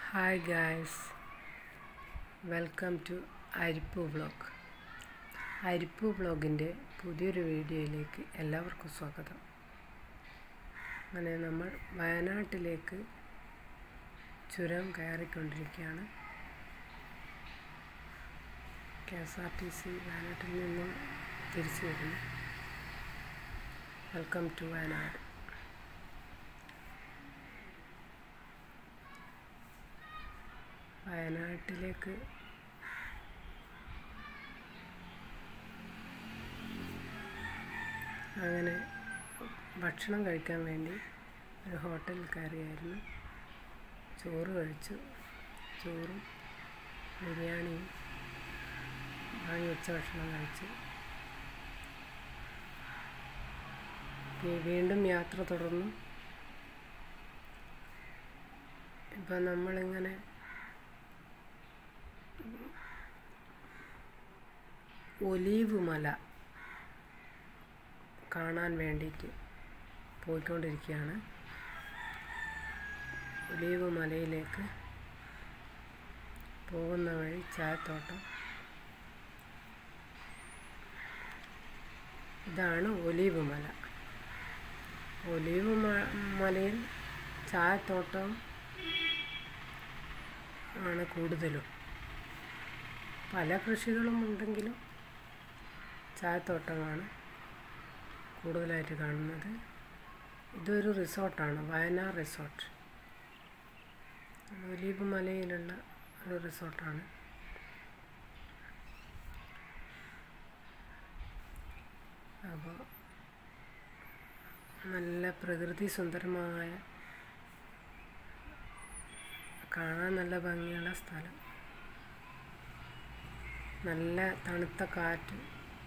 hi guys welcome to Arippu vlog Arippu വ്ളോഗിൻ്റെ പുതിയൊരു വീഡിയോയിലേക്ക് എല്ലാവർക്കും സ്വാഗതം അങ്ങനെ നമ്മൾ വയനാട്ടിലേക്ക് ചുരം കയറിക്കൊണ്ടിരിക്കുകയാണ് K S R T C വയനാട്ടിൽ നിന്നും തിരിച്ചു വരുന്നു വെൽക്കം ടു വയനാട് വയനാട്ടിലേക്ക് അങ്ങനെ ഭക്ഷണം കഴിക്കാൻ വേണ്ടി ഒരു ഹോട്ടലിൽ കയറിയായിരുന്നു ചോറ് കഴിച്ചു ചോറും ബിരിയാണിയും വാങ്ങി വെച്ച ഭക്ഷണം കഴിച്ചു പി- വീണ്ടും യാത്ര തുടർന്നു ഇപ്പം നമ്മളിങ്ങനെ ഒലീവ് മല കാണാൻ വേണ്ടിയിട്ട് പോയിക്കൊണ്ടിരിക്കുകയാണ് ഒലീവ് മലയിലേക്ക് പോകുന്ന വഴി ചായത്തോട്ടം ഇതാണ് ഒലീവ് മല ഒലീവ് മ- മലയിൽ ചായത്തോട്ടം ആണ് കൂടുതലും പല കൃഷികളും ഉണ്ടെങ്കിലും ചായത്തോട്ടമാണ് കൂടുതലായിട്ട് കാണുന്നത് ഇതൊരു റിസോർട്ടാണ് വയനാട് റിസോർട്ട് ഒലീവ് മലയിലുള്ള ഒരു റിസോർട്ടാണ് അപ്പോൾ നല്ല പ്രകൃതി സുന്ദരമായ കാണാൻ നല്ല ഭംഗിയുള്ള സ്ഥലം നല്ല തണുത്ത കാറ്റ്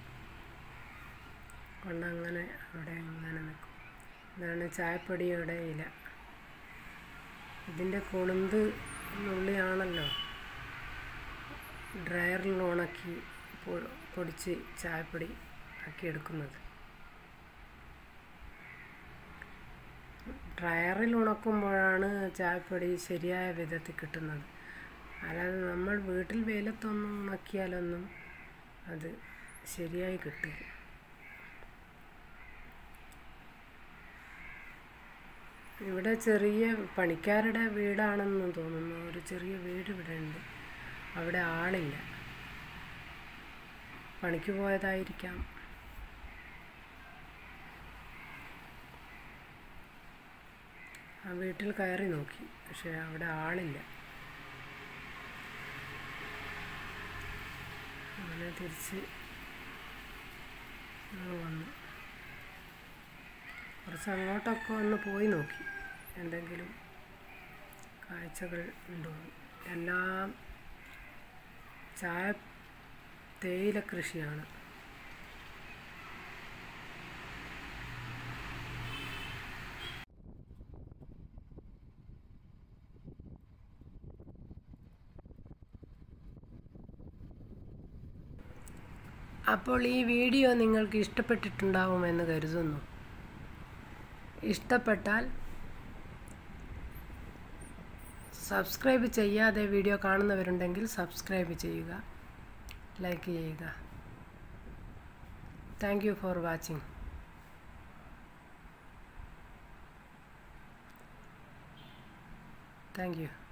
കൊണ്ടങ്ങനെ അവിടെ ഇങ്ങനെ നിൽക്കും ഇതാണ് ചായപ്പൊടിയുടെ ഇല ഇതിൻ്റെ കൊളുന്ത് നുള്ളിയാണല്ലോ ഡ്രയറിൽ ഉണക്കി പൊ- പൊടിച്ച് ചായപ്പൊടി ആക്കി എടുക്കുന്നത് ഡ്രയറിൽ ഉണക്കുമ്പോഴാണ് ചായപ്പൊടി ശരിയായ വിധത്തിൽ കിട്ടുന്നത് അല്ലാതെ നമ്മൾ വീട്ടിൽ വെയിലത്തൊന്നും ഉണക്കിയാലൊന്നും അത് ശരിയായി കിട്ടില്ല ഇവിടെ ചെറിയ പണിക്കാരുടെ വീടാണെന്ന് തോന്നുന്നു ഒരു ചെറിയ വീട് ഇവിടെ ഉണ്ട് അവിടെ ആളില്ല പണിക്ക് പോയതായിരിക്കാം ആ വീട്ടിൽ കയറി നോക്കി പക്ഷെ അവിടെ ആളില്ല അങ്ങനെ തിരിച്ച് ഞങ്ങൾ വന്നു കുറച്ച് അങ്ങോട്ടൊക്കെ ഒന്ന് പോയി നോക്കി എന്തെങ്കിലും കാഴ്ചകൾ ഉണ്ടോ എല്ലാം ചായ തേയില കൃഷിയാണ് അപ്പോൾ ഈ വീഡിയോ നിങ്ങൾക്ക് ഇഷ്ടപ്പെട്ടിട്ടുണ്ടാവുമെന്ന് കരുതുന്നു ഇഷ്ടപ്പെട്ടാൽ സബ്സ്ക്രൈബ് ചെയ്യാതെ വീഡിയോ കാണുന്നവരുണ്ടെങ്കിൽ സബ്സ്ക്രൈബ് ചെയ്യുക ലൈക്ക് ചെയ്യുക thank you for watching thank U